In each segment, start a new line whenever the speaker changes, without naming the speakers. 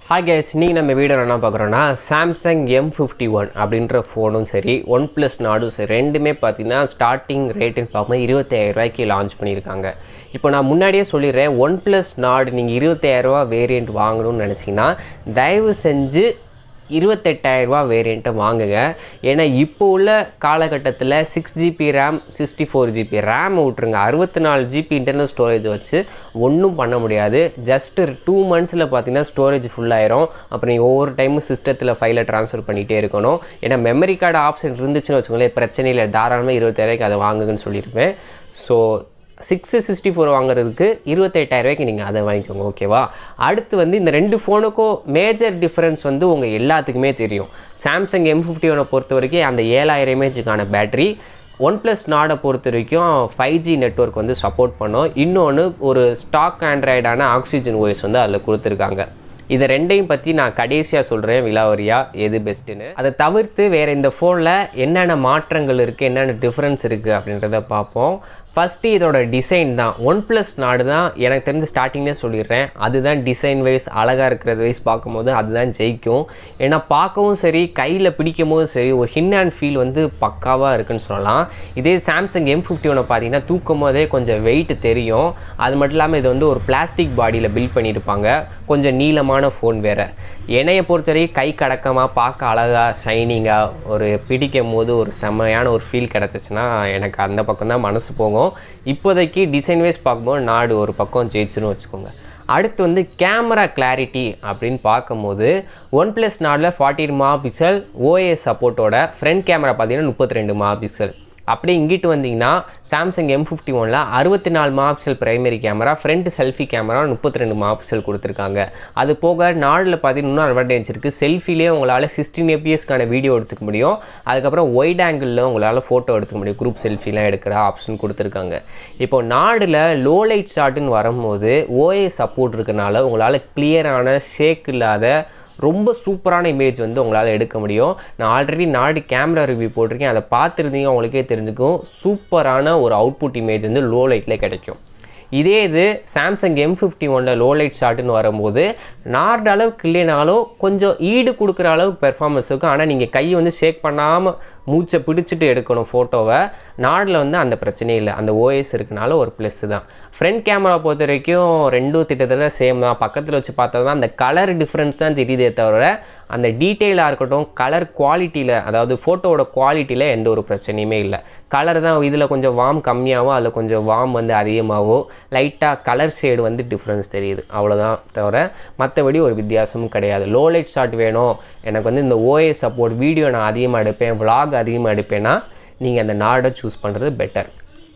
hi guys நீங்கள் நம்ம video என்ன பார்க்குறோன்னா சாம்சங் எம் ஃபிஃப்டி ஒன் அப்படின்ற ஃபோனும் சரி ஒன் ப்ளஸ் நாடும் சரி ரெண்டுமே பார்த்தீங்கன்னா ஸ்டார்டிங் ரேட்டுன்னு பார்க்கும்போது இருபத்தாயிரம் ரூபாய்க்கு லான்ச் பண்ணியிருக்காங்க இப்போ நான் முன்னாடியே சொல்லிடுறேன் ஒன் ப்ளஸ் நாடு நீங்கள் இருபத்தாயிரரூவா வேரியண்ட் வாங்கணும்னு நினச்சிங்கன்னா தயவு செஞ்சு இருபத்தெட்டாயிரரூவா வேரியண்ட்டை வாங்குங்க ஏன்னா இப்போ உள்ள காலகட்டத்தில் six GB RAM sixty four GB RAM விட்ருங்க அறுபத்தி நாலு ஜிபி இன்டர்னல் ஸ்டோரேஜ் வச்சு ஒன்றும் பண்ண முடியாது ஜஸ்ட்டு டூ மந்த்ஸில் பார்த்தீங்கன்னா ஸ்டோரேஜ் ஃபுல்லாயிரும் அப்புறம் நீங்கள் ஒவ்வொரு டைமும் சிஸ்டத்தில் ஃபைலை ட்ரான்ஸ்ஃபர் பண்ணிகிட்டே இருக்கணும் ஏன்னா மெமரி கார்டு ஆப்ஷன் இருந்துச்சுன்னு வச்சுக்கோங்களேன் பிரச்சனை இல்லை தாராளமாக இருபத்தாயிரூவாய்க்கு அதை வாங்குங்கன்னு சொல்லியிருப்பேன் ஸோ சிக்ஸு சிக்ஸ்டி ஃபோர் வாங்குறதுக்கு இருபத்தெட்டாயிரரூவாய்க்கு நீங்கள் அதை வாங்கிக்கோங்க ஓகேவா அடுத்து வந்து இந்த ரெண்டு ஃபோனுக்கும் மேஜர் டிஃப்ரென்ஸ் வந்து உங்கள் எல்லாத்துக்குமே தெரியும் சாம்சங் எம் ஃபிஃப்டி ஒனை பொறுத்த வரைக்கும் அந்த ஏழாயிரம் எம்ஏஜுக்கான பேட்டரி ஒன் ப்ளஸ் நாடை பொறுத்த வரைக்கும் ஃபைவ் ஜி நெட்ஒர்க் வந்து சப்போர்ட் பண்ணும் இன்னொன்று ஒரு ஸ்டாக் ஆண்ட்ராய்டான ஆக்சிஜன் ஓஎஸ் வந்து அதில் கொடுத்துருக்காங்க இதை ரெண்டையும் பற்றி நான் கடைசியாக சொல்கிறேன் விலாவரியா எது பெஸ்ட்டுன்னு அதை தவிர்த்து வேறு இந்த ஃபோனில் என்னென்ன மாற்றங்கள் இருக்குது என்னென்ன டிஃப்ரென்ஸ் இருக்குது அப்படின்றத பார்ப்போம் ஃபஸ்ட்டு இதோட டிசைன் தான் ஒன் ப்ளஸ் நாடு தான் எனக்கு தெரிஞ்ச ஸ்டார்டிங்லேயே சொல்லிடுறேன் அதுதான் டிசைன் வைஸ் அழகாக இருக்கிறது வைஸ் பார்க்கும்போது அதுதான் ஜெயிக்கும் ஏன்னா பார்க்கவும் சரி கையில் பிடிக்கும் போதும் சரி ஒரு ஹின் அண்ட் ஃபீல் வந்து பக்காவாக இருக்குன்னு சொல்லலாம் இதே சாம்சங் எம் ஃபிஃப்டி ஒனை பார்த்தீங்கன்னா தூக்கும் போதே கொஞ்சம் வெயிட் தெரியும் அது மட்டும் இல்லாமல் இது வந்து ஒரு பிளாஸ்டிக் பாடியில் பில்ட் பண்ணியிருப்பாங்க கொஞ்சம் நீளமான ஃபோன் வேறு என்னையை பொறுத்தவரைக்கும் கை கடக்கமாக பார்க்க அழகாக ஷைனிங்காக ஒரு பிடிக்கும் போது ஒரு செம்மையான ஒரு ஃபீல் கிடச்சிச்சின்னா எனக்கு அந்த பக்கம் தான் மனசு போகும் இப்போதைக்கு டிசைன் வைஸ் பார்க்கும்போது நாடு ஒரு பக்கம் ஜெயிச்சுன்னு வச்சுக்கோங்க அடுத்து வந்து கேமரா கிளாரிட்டி அப்படின்னு பார்க்கும்போது ஒன் ப்ளஸ் நாடில் ஃபார்ட்டி மா பிக்சல் ஓஏஎஸ் சப்போர்ட்டோட ஃப்ரண்ட் கேமரா பார்த்தீங்கன்னா முப்பத்தி ரெண்டு மா பிக்சல் அப்படியே இங்கிட்டு வந்தீங்கன்னா சாம்சங் எம் ஃபிஃப்டி ஒனில் அறுபத்தி நாலு megapixel primary camera front selfie camera முப்பத்தி ரெண்டு மாபிக்சல் கொடுத்துருக்காங்க அது போக நாடில் பார்த்தீங்கன்னா இன்னும் அட்வான்டேஜ் இருக்குது செல்ஃபிலே உங்களால் சிக்ஸ்டீன் ஏபிஎஸ்க்கான வீடியோ எடுத்துக்க முடியும் அதுக்கப்புறம் ஒயிட் ஆங்கிளில் உங்களால் ஃபோட்டோ எடுத்துக்க முடியும் குரூப் செல்ஃபிலாம் எடுக்கிற ஆப்ஷன் கொடுத்துருக்காங்க இப்போ நாடில் லோ லைட் ஷாட்டுன்னு வரும்போது ஓஏ சப்போர்ட் இருக்கனால உங்களால் கிளியரான ஷேக் இல்லாத ரொம்ப சூப்பரான இமேஜ் வந்து உங்களால் எடுக்க முடியும் நான் ஆல்ரெடி நாடு கேமரா ரிவ்யூ போட்டிருக்கேன் அதை பார்த்துருந்தீங்க உங்களுக்கே தெரிஞ்சுக்கும் சூப்பரான ஒரு அவுட்புட் இமேஜ் வந்து லோ லைட்டில் கிடைக்கும் இதே இது சாம்சங் எம் ஃபிஃப்டி ஒனில் லோ லைட் ஷாட்டுன்னு வரும்போது நார்டு அளவுக்கு இல்லைனாலும் கொஞ்சம் ஈடு கொடுக்குற அளவுக்கு பெர்ஃபார்மன்ஸ் இருக்கும் ஆனால் நீங்கள் கையை வந்து ஷேக் பண்ணாமல் மூச்சை பிடிச்சிட்டு எடுக்கணும் ஃபோட்டோவை நாடில் வந்து அந்த பிரச்சனையே இல்லை அந்த ஓஎஸ் இருக்கனால ஒரு ப்ளஸ் தான் ஃப்ரண்ட் கேமரா பொறுத்த வரைக்கும் ரெண்டும் திட்டத்தில் சேம் தான் பக்கத்தில் வச்சு பார்த்தா தான் அந்த கலர் டிஃப்ரென்ஸ் தான் தெரியுதே தவிர அந்த டீட்டெயிலாக இருக்கட்டும் கலர் குவாலிட்டியில் அதாவது ஃபோட்டோவோட குவாலிட்டியில் எந்த ஒரு பிரச்சனையுமே இல்லை கலர் தான் இதில் கொஞ்சம் வார்ம் கம்மியாகவும் அதில் கொஞ்சம் வார்ம் வந்து அதிகமாகவும் லைட்டாக கலர் ஷேடு வந்து டிஃப்ரென்ஸ் தெரியுது அவ்வளோதான் தவிர மற்றபடி ஒரு வித்தியாசமும் கிடையாது லோ லைட் ஷாட் வேணும் எனக்கு வந்து இந்த ஓஏ சப்போர்ட் வீடியோ நான் அதிகமாக எடுப்பேன் vlog அதிகமாக எடுப்பேன்னா நீங்கள் அந்த நாடை சூஸ் பண்ணுறது பெட்டர்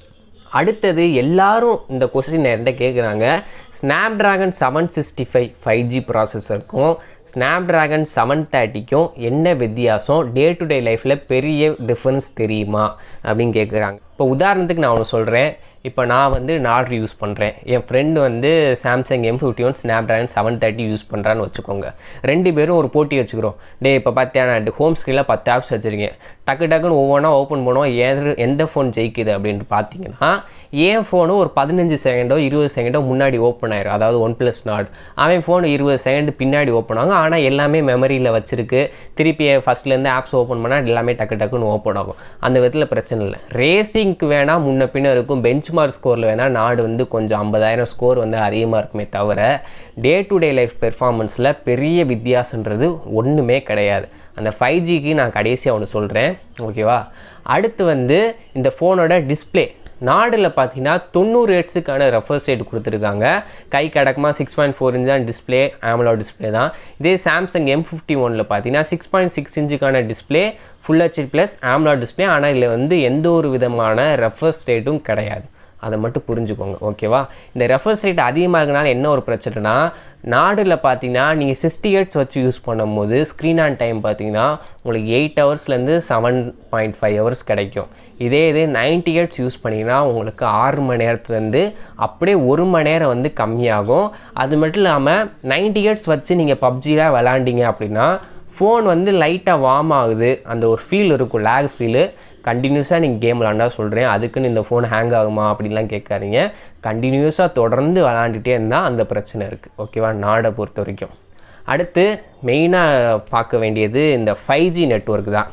அடுத்தது எல்லாரும் இந்த கொஸ்டின் என்கிட்ட கேட்குறாங்க Snapdragon seven sixty five five G ப்ராசஸருக்கும் ஸ்னாப் ட்ராகன் செவன் தேர்ட்டிக்கும் என்ன வித்தியாசம் டே டு டே லைஃப்பில் பெரிய டிஃப்ரென்ஸ் தெரியுமா அப்படின்னு கேட்குறாங்க இப்போ உதாரணத்துக்கு நான் ஒன்று சொல்கிறேன் இப்போ நான் வந்து நாட் யூஸ் பண்ணுறேன் என் ஃப்ரெண்டு வந்து Samsung M fifty one Snapdragon seven thirty use பண்ணுறான்னு வச்சுக்கோங்க ரெண்டு பேரும் ஒரு போட்டி வச்சுக்கிறோம் டே இப்போ பார்த்தியா நான் ஹோம் ஸ்க்ரீனில் பத்து ஆப்ஸ் வச்சுருக்கேன் டக்கு டக்குன்னு ஒவ்வொன்றா ஓப்பன் பண்ணுவோம் எது எந்த ஃபோன் ஜெயிக்குது அப்படின்ட்டு பார்த்தீங்கன்னா என் ஃபோனு ஒரு பதினஞ்சு செகண்டோ இருபது செகண்டோ முன்னாடி ஓப்பன் ஆயிரும் அதாவது ஒன் ப்ளஸ் நாட் அவன் ஃபோன் இருபது செகண்ட் பின்னாடி ஓப்பன் ஆகும் ஆனால் எல்லாமே மெமரியில் வச்சிருக்கு திருப்பி ஃபஸ்ட்லேருந்து ஆப்ஸ் ஓப்பன் பண்ணால் எல்லாமே டக்கு டக்குன்னு ஓப்பன் ஆகும் அந்த விதத்தில் பிரச்சனை இல்லை ரேசிங்க்கு வேணால் முன்ன பின்ன இருக்கும் பெஞ்ச் மார்க் ஸ்கோரில் வேணால் நாடு வந்து கொஞ்சம் ஐம்பதாயிரம் ஸ்கோர் வந்து அதிகமாக இருக்குமே தவிர டே டு டே லைஃப் பெர்ஃபார்மன்ஸில் பெரிய வித்தியாசன்றது ஒன்றுமே கிடையாது அந்த ஃபைவ் ஜிக்கு நான் கடைசியாக ஒன்று சொல்கிறேன் ஓகேவா அடுத்து வந்து இந்த ஃபோனோட டிஸ்பிளே நாடில் பார்த்தீங்கன்னா தொண்ணூறு ஹெட்ஸுக்கான ரெஃபர் ரேட் கொடுத்துருக்காங்க கை கடக்கமாக சிக்ஸ் பாயிண்ட் ஃபோர் இன்ச் தான் டிஸ்பிளே ஆமலோ டிஸ்பிளே தான் இதே சாம்சங் எம் ஃபிஃப்டி ஒனில் பார்த்தீங்கன்னா சிக்ஸ் பாயிண்ட் சிக்ஸ் இன்ச்சுக்கான display full HD plus AMOLED display ஆனால் இதில் வந்து எந்த ஒரு விதமான ரெஃபர்ஸ் ரேட்டும் கிடையாது அதை மட்டும் புரிஞ்சுக்கோங்க ஓகேவா இந்த ரெஃபர்ஸ் ரேட் அதிகமாக இருக்கனால என்ன ஒரு பிரச்சனைனா நாடில் பார்த்தீங்கன்னா நீங்கள் சிக்ஸ்டி ஹெட்ஸ் வச்சு யூஸ் பண்ணும்போது ஸ்க்ரீன் ஆன் டைம் பார்த்தீங்கன்னா உங்களுக்கு எயிட் ஹவர்ஸ்லேருந்து செவன் பாயிண்ட் ஃபைவ் ஹவர்ஸ் கிடைக்கும் இதே இது நைன்ட்டி ஹெட்ஸ் யூஸ் பண்ணிங்கன்னா உங்களுக்கு ஆறு மணி நேரத்துலேருந்து அப்படியே ஒரு மணி நேரம் வந்து கம்மியாகும் அது மட்டும் இல்லாமல் நைன்ட்டி ஹெட்ஸ் வச்சு நீங்கள் பப்ஜிலாம் விளாண்டிங்க அப்படின்னா ஃபோன் வந்து லைட்டாக வார்ம் ஆகுது அந்த ஒரு ஃபீல் இருக்கும் லேக் ஃபீலு கண்டினியூஸாக நீங்கள் கேம் விளாண்டா சொல்கிறேன் அதுக்குன்னு இந்த ஃபோன் ஹேங் ஆகுமா அப்படின்லாம் கேட்காதீங்க கண்டினியூஸாக தொடர்ந்து விளாண்டுட்டே இருந்தால் அந்த பிரச்சனை இருக்குது ஓகேவா நாடை பொறுத்த வரைக்கும் அடுத்து மெயினாக பார்க்க வேண்டியது இந்த ஃபைவ் ஜி நெட்ஒர்க் தான்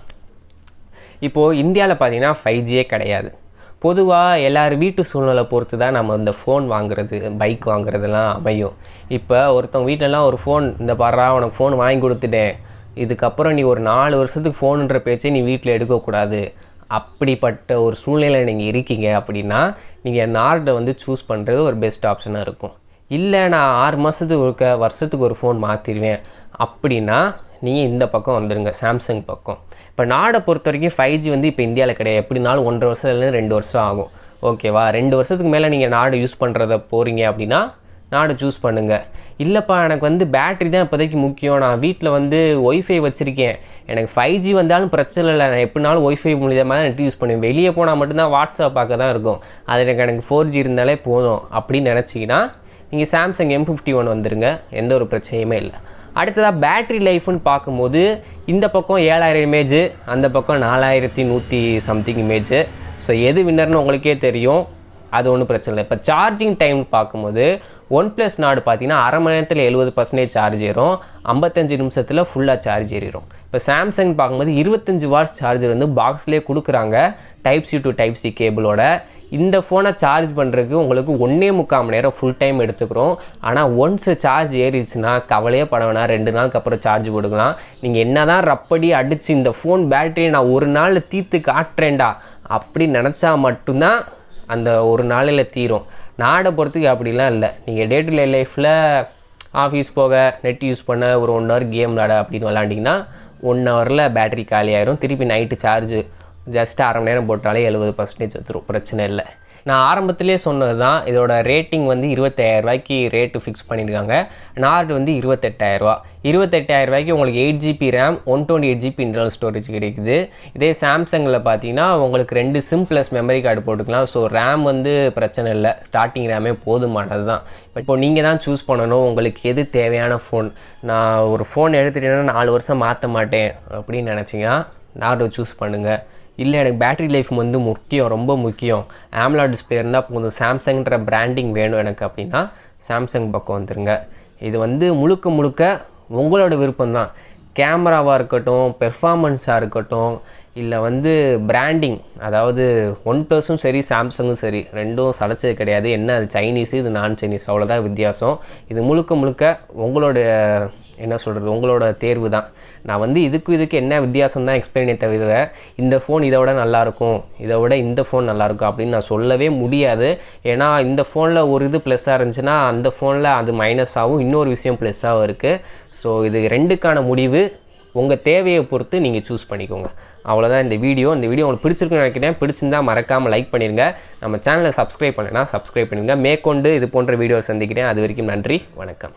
இப்போது இந்தியாவில் பார்த்தீங்கன்னா ஃபைவ் ஜியே கிடையாது பொதுவாக எல்லார் வீட்டு சூழ்நிலை பொறுத்து தான் நம்ம இந்த ஃபோன் வாங்குறது பைக் வாங்குறதெல்லாம் அமையும் இப்போ ஒருத்தவங்க வீட்டிலலாம் ஒரு ஃபோன் இந்த பாரா உனக்கு ஃபோன் வாங்கி கொடுத்துட்டேன் இதுக்கப்புறம் நீ ஒரு நாலு வருஷத்துக்கு ஃபோனுன்ற பேச்சே நீ வீட்டில் எடுக்கக்கூடாது அப்படிப்பட்ட ஒரு சூழ்நிலை நீங்கள் இருக்கீங்க அப்படின்னா நீங்கள் நார்டை வந்து சூஸ் பண்ணுறது ஒரு பெஸ்ட் ஆப்ஷனாக இருக்கும் இல்லை நான் ஆறு மாதத்துக்கு ஒருக்க வருஷத்துக்கு ஒரு ஃபோன் மாற்றிடுவேன் அப்படின்னா நீங்கள் இந்த பக்கம் வந்துடுங்க சாம்சங் பக்கம் இப்போ நாடை பொறுத்த வரைக்கும் ஃபைவ் ஜி வந்து இப்போ இந்தியாவில் கிடையாது எப்படினாலும் ஒன்றரை வருஷத்துலேருந்து ரெண்டு வருஷம் ஆகும் ஓகேவா ரெண்டு வருஷத்துக்கு மேலே நீங்கள் நாடு யூஸ் பண்ணுறத போகிறீங்க அப்படின்னா நாடு சூஸ் பண்ணுங்கள் இல்லைப்பா எனக்கு வந்து பேட்ரி தான் இப்போதைக்கு முக்கியம் நான் வீட்டில் வந்து ஒய்ஃபை வச்சுருக்கேன் எனக்கு ஃபைவ் ஜி வந்தாலும் பிரச்சனை இல்லை நான் எப்படினாலும் ஒய்ஃபை மூலியமாக தான் நெட் யூஸ் பண்ணுவேன் வெளியே போனால் மட்டும்தான் வாட்ஸ்அப் பார்க்க தான் இருக்கும் அது எனக்கு எனக்கு ஃபோர் ஜி இருந்தாலே போதும் அப்படின்னு நினச்சிங்கன்னா நீங்கள் சாம்சங் எம் ஃபிஃப்டி ஒன் வந்துருங்க எந்த ஒரு பிரச்சனையுமே இல்லை அடுத்ததாக பேட்ரி லைஃப்னு பார்க்கும்போது இந்த பக்கம் ஏழாயிரம் இமேஜ் அந்த பக்கம் நாலாயிரத்தி நூற்றி சம்திங் இமேஜ் ஸோ எது வின்னர்னு உங்களுக்கே தெரியும் அது ஒன்றும் பிரச்சனை இல்லை இப்போ சார்ஜிங் டைம் பார்க்கும்போது ஒன் ப்ளஸ் நாடு பார்த்தீங்கன்னா அரை மணி நேரத்தில் எழுபது பர்சன்டேஜ் சார்ஜ் ஏறும் ஐம்பத்தஞ்சு நிமிஷத்தில் ஃபுல்லாக சார்ஜ் ஏறிடும் இப்போ சாம்சங் பார்க்கும்போது இருபத்தஞ்சு வாட்ஸ் சார்ஜர் வந்து பாக்ஸ்லேயே கொடுக்குறாங்க type C to type C கேபிளோட இந்த ஃபோனை சார்ஜ் பண்ணுறதுக்கு உங்களுக்கு ஒன்றே முக்கால் மணி நேரம் ஃபுல் டைம் எடுத்துக்கிறோம் ஆனால் ஒன்ஸ் சார்ஜ் ஏறிடுச்சுன்னா கவலையே பட வேணாம் ரெண்டு நாளுக்கு அப்புறம் சார்ஜ் போட்டுக்கலாம் நீங்கள் என்ன தான் ரப்படி அடித்து இந்த ஃபோன் பேட்டரியை நான் ஒரு நாள் தீர்த்து காட்டுறேன்டா அப்படி நினச்சா மட்டும்தான் அந்த ஒரு நாளில் தீரும் நாடை பொறுத்துக்கு அப்படிலாம் இல்லை நீங்கள் டே டு டே லைஃப்பில் ஆஃபீஸ் போக நெட் யூஸ் பண்ண ஒரு ஒன் ஹவர் கேம் விளாட அப்படின்னு விளாண்டிங்கன்னா ஒன் ஹவரில் பேட்டரி காலி ஆயிரும் திருப்பி நைட்டு சார்ஜ் ஜஸ்ட் அரை மணி நேரம் போட்டாலே எழுபது பர்சன்டேஜ் வந்துடும் பிரச்சனை இல்லை நான் ஆரம்பத்திலே சொன்னது தான் இதோட ரேட்டிங் வந்து இருபத்தாயிரம் ரூபாய்க்கு ரேட்டு ஃபிக்ஸ் பண்ணியிருக்காங்க நார்டு வந்து இருபத்தெட்டாயிரரூவா இருபத்தெட்டாயிரம் ரூபாய்க்கு உங்களுக்கு eight GB RAM one twenty eight GB internal storage கிடைக்குது இதே சாம்சங்கில் பார்த்தீங்கன்னா உங்களுக்கு ரெண்டு சிம் ப்ளஸ் மெமரி கார்டு போட்டுக்கலாம் ஸோ ரேம் வந்து பிரச்சனை இல்லை ஸ்டார்டிங் ரேமே போதுமானது தான் இப்போ நீங்கள் தான் சூஸ் பண்ணணும் உங்களுக்கு எது தேவையான ஃபோன் நான் ஒரு ஃபோன் எடுத்துட்டேன்னா நாலு வருஷம் மாற்ற மாட்டேன் அப்படின்னு நினச்சிங்கன்னா நார்டோ சூஸ் பண்ணுங்கள் இல்லை எனக்கு பேட்டரி லைஃப் வந்து முக்கியம் ரொம்ப முக்கியம் ஆம்லா டிஸ்பிளே இருந்தால் போதும் சாம்சங்ன்ற பிராண்டிங் வேணும் எனக்கு அப்படின்னா சாம்சங் பக்கம் வந்துருங்க இது வந்து முழுக்க முழுக்க உங்களோட விருப்பம்தான் கேமராவாக இருக்கட்டும் பெர்ஃபார்மன்ஸாக இருக்கட்டும் இல்லை வந்து பிராண்டிங் அதாவது ஒன் ப்ளஸும் சரி சாம்சங்கும் சரி ரெண்டும் சளைச்சது கிடையாது என்ன அது சைனீஸு இது நான் சைனீஸ் அவ்வளோதான் வித்தியாசம் இது முழுக்க முழுக்க உங்களோட என்ன சொல்கிறது உங்களோட தேர்வு தான் நான் வந்து இதுக்கு இதுக்கு என்ன வித்தியாசம் தான் எக்ஸ்பிளைனே தவிர இந்த ஃபோன் இதை விட நல்லாயிருக்கும் இதை விட இந்த ஃபோன் நல்லாயிருக்கும் அப்படின்னு நான் சொல்லவே முடியாது ஏன்னா இந்த ஃபோனில் ஒரு இது ப்ளஸ்ஸாக இருந்துச்சுன்னா அந்த ஃபோனில் அது மைனஸாகவும் இன்னொரு விஷயம் ப்ளஸ்ஸாகவும் இருக்குது ஸோ இது ரெண்டுக்கான முடிவு உங்கள் தேவையை பொறுத்து நீங்கள் சூஸ் பண்ணிக்கோங்க அவ்வளோதான் இந்த வீடியோ இந்த வீடியோ உங்களுக்கு பிடிச்சிருக்குன்னு நினைக்கிறேன் பிடிச்சிருந்தா மறக்காமல் லைக் பண்ணிடுங்க நம்ம சேனலை சப்ஸ்கிரைப் பண்ணலைன்னா சப்ஸ்கிரைப் பண்ணிடுங்க மேற்கொண்டு இது போன்ற வீடியோ சந்திக்கிறேன் அது வரைக்கும் நன்றி வணக்கம்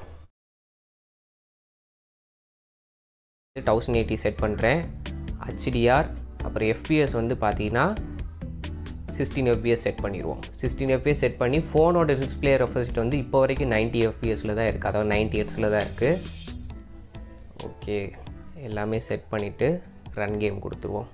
தௌசண்ட் எயிட்டி செட் பண்ணுறேன் ஹச்டிஆர் அப்புறம் எஃபிஎஸ் வந்து பார்த்தீங்கன்னா சிக்ஸ்டீன் எஃபிஎஸ் செட் பண்ணிடுவோம் சிக்ஸ்டீன் எஃபிஎஸ் செட் பண்ணி ஃபோனோட டிஸ்பிளே ரெஃப்ரெஸ்ட் வந்து இப்போ வரைக்கும் நைன்ட்டி எஃபிஎஸில் தான் இருக்குது அதாவது நைன்ட்டி எட்ஸில் தான் இருக்குது ஓகே எல்லாமே செட் பண்ணிவிட்டு ரன் கேம் கொடுத்துருவோம்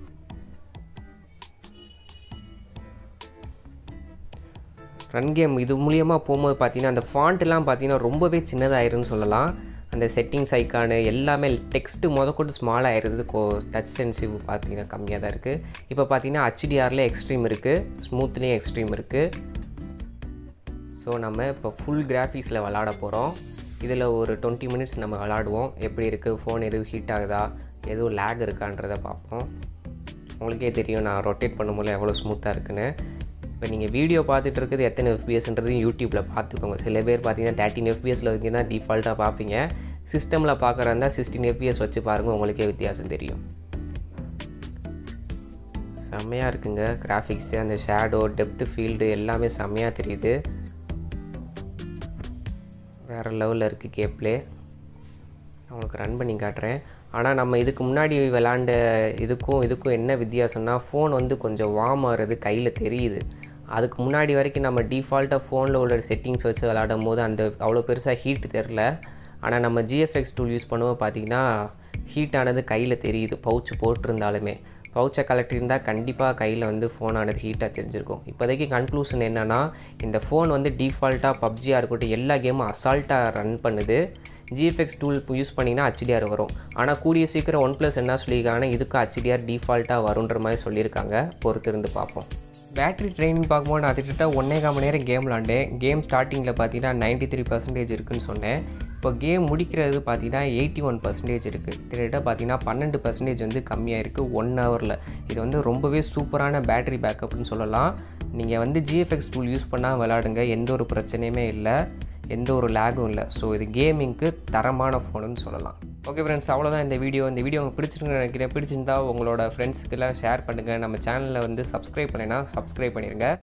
ரன் கேம் இது மூலியமாக போகும்போது பார்த்தீங்கன்னா அந்த ஃபாண்ட்லாம் பார்த்தீங்கன்னா ரொம்பவே சின்னதாயிருன்னு சொல்லலாம் அந்த செட்டிங்ஸ் ஐக்கானு எல்லாமே டெக்ஸ்ட்டு முதற்கொண்டு ஸ்மால் ஆயிடுது கோ டச் சென்சிவ் பார்த்தீங்கன்னா கம்மியாக தான் இருக்குது இப்போ பார்த்தீங்கன்னா ஹச்டிஆரில் எக்ஸ்ட்ரீம் இருக்குது ஸ்மூத்லேயும் எக்ஸ்ட்ரீம் இருக்குது ஸோ நம்ம இப்போ ஃபுல் கிராஃபிக்ஸில் விளாட போகிறோம் இதில் ஒரு டுவெண்ட்டி மினிட்ஸ் நம்ம விளாடுவோம் எப்படி இருக்குது ஃபோன் எதுவும் ஹீட் ஆகுதா எதுவும் லேக் இருக்கான்றதை பார்ப்போம் உங்களுக்கே தெரியும் நான் ரொட்டேட் பண்ணும்போது எவ்வளோ ஸ்மூத்தாக இருக்குன்னு இப்போ நீங்கள் வீடியோ பார்த்துட்டு இருக்குது எத்தனை எஃபிஎஸ்ன்றதையும் யூடியூப்பில் பார்த்துக்கோங்க சில பேர் பார்த்தீங்கன்னா தேர்ட்டின் எஃபிஎஸில் வரைக்கும் தான் டிஃபால்ட்டாக பார்ப்பீங்க சிஸ்டமில் பார்க்குறதா சிக்ஸ்டீன் எஃபிஎஸ் வச்சு பாருங்கள் உங்களுக்கே வித்தியாசம் தெரியும் செம்மையாக இருக்குங்க கிராஃபிக்ஸு அந்த ஷேடோ டெப்த்து ஃபீல்டு எல்லாமே செம்மையாக தெரியுது வேறு லெவலில் இருக்குது கேப்ளே உங்களுக்கு ரன் பண்ணி காட்டுறேன் ஆனால் நம்ம இதுக்கு முன்னாடி விளாண்ட இதுக்கும் இதுக்கும் என்ன வித்தியாசம்னா ஃபோன் வந்து கொஞ்சம் வார்ம் ஆகிறது கையில் தெரியுது அதுக்கு முன்னாடி வரைக்கும் நம்ம டிஃபால்ட்டாக ஃபோனில் உள்ள செட்டிங்ஸ் வச்சு விளாடும் போது அந்த அவ்வளோ பெருசாக ஹீட் தெரில ஆனால் நம்ம ஜிஎஃப்எக்ஸ் டூல் யூஸ் பண்ணுவோம் பார்த்தீங்கன்னா ஹீட் ஆனது கையில் தெரியுது பவுச் போட்டிருந்தாலுமே பவுச்சை கலெக்டிருந்தால் கண்டிப்பாக கையில் வந்து ஃபோன் ஆனது ஹீட்டாக தெரிஞ்சிருக்கும் இப்போதைக்கு கன்க்ளூஷன் என்னென்னா இந்த ஃபோன் வந்து டிஃபால்ட்டாக பப்ஜியாக இருக்கட்டும் எல்லா கேமும் அசால்ட்டாக ரன் பண்ணுது ஜிஎஃப்எக்ஸ் டூல் யூஸ் பண்ணிங்கன்னா ஹச்டிஆர் வரும் ஆனால் கூடிய சீக்கிரம் ஒன் ப்ளஸ் என்ன சொல்லியிருக்காங்கன்னா இதுக்கு ஹச்டிஆர் டிஃபால்ட்டாக வருன்ற மாதிரி சொல்லியிருக்காங்க பொறுத்திருந்து பார்ப்போம் பேட்டரி ட்ரைனிங் பார்க்கும்போது நான் கிட்டத்தட்ட ஒன்றே கால் மணி நேரம் கேம் விளாண்டேன் கேம் ஸ்டார்டிங்கில் பார்த்தீங்கன்னா நைன்ட்டி த்ரீ பர்சன்டேஜ் இருக்குன்னு சொன்னேன் இப்போ கேம் முடிக்கிறது பார்த்தீங்கன்னா எயிட்டி ஒன் பர்சன்டேஜ் இருக்குது கிட்டத்தட்ட பார்த்தீங்கன்னா பன்னெண்டு பர்சன்டேஜ் வந்து கம்மியாக இருக்குது ஒன் ஹவரில் இது வந்து ரொம்பவே சூப்பரான பேட்டரி பேக்கப்னு சொல்லலாம் நீங்கள் வந்து ஜிஎஃப்எக்ஸ் டூல் யூஸ் பண்ணால் விளாடுங்க எந்த ஒரு பிரச்சனையுமே இல்லை எந்த ஒரு லேகும் இல்லை ஸோ இது கேமிங்க்கு தரமான ஃபோனுன்னு சொல்லலாம் ஓகே ஃப்ரெண்ட்ஸ் அவ்வளோதான் இந்த வீடியோ இந்த வீடியோ உங்களுக்கு பிடிச்சிருக்குன்னு நினைக்கிறேன் பிடிச்சிருந்தா உங்களோட ஃப்ரெண்ட்ஸுக்கெல்லாம் ஷேர் பண்ணுங்கள் நம்ம சேனலில் வந்து சப்ஸ்கிரைப் பண்ணினா சப்ஸ்கிரைப் பண்ணிடுங்க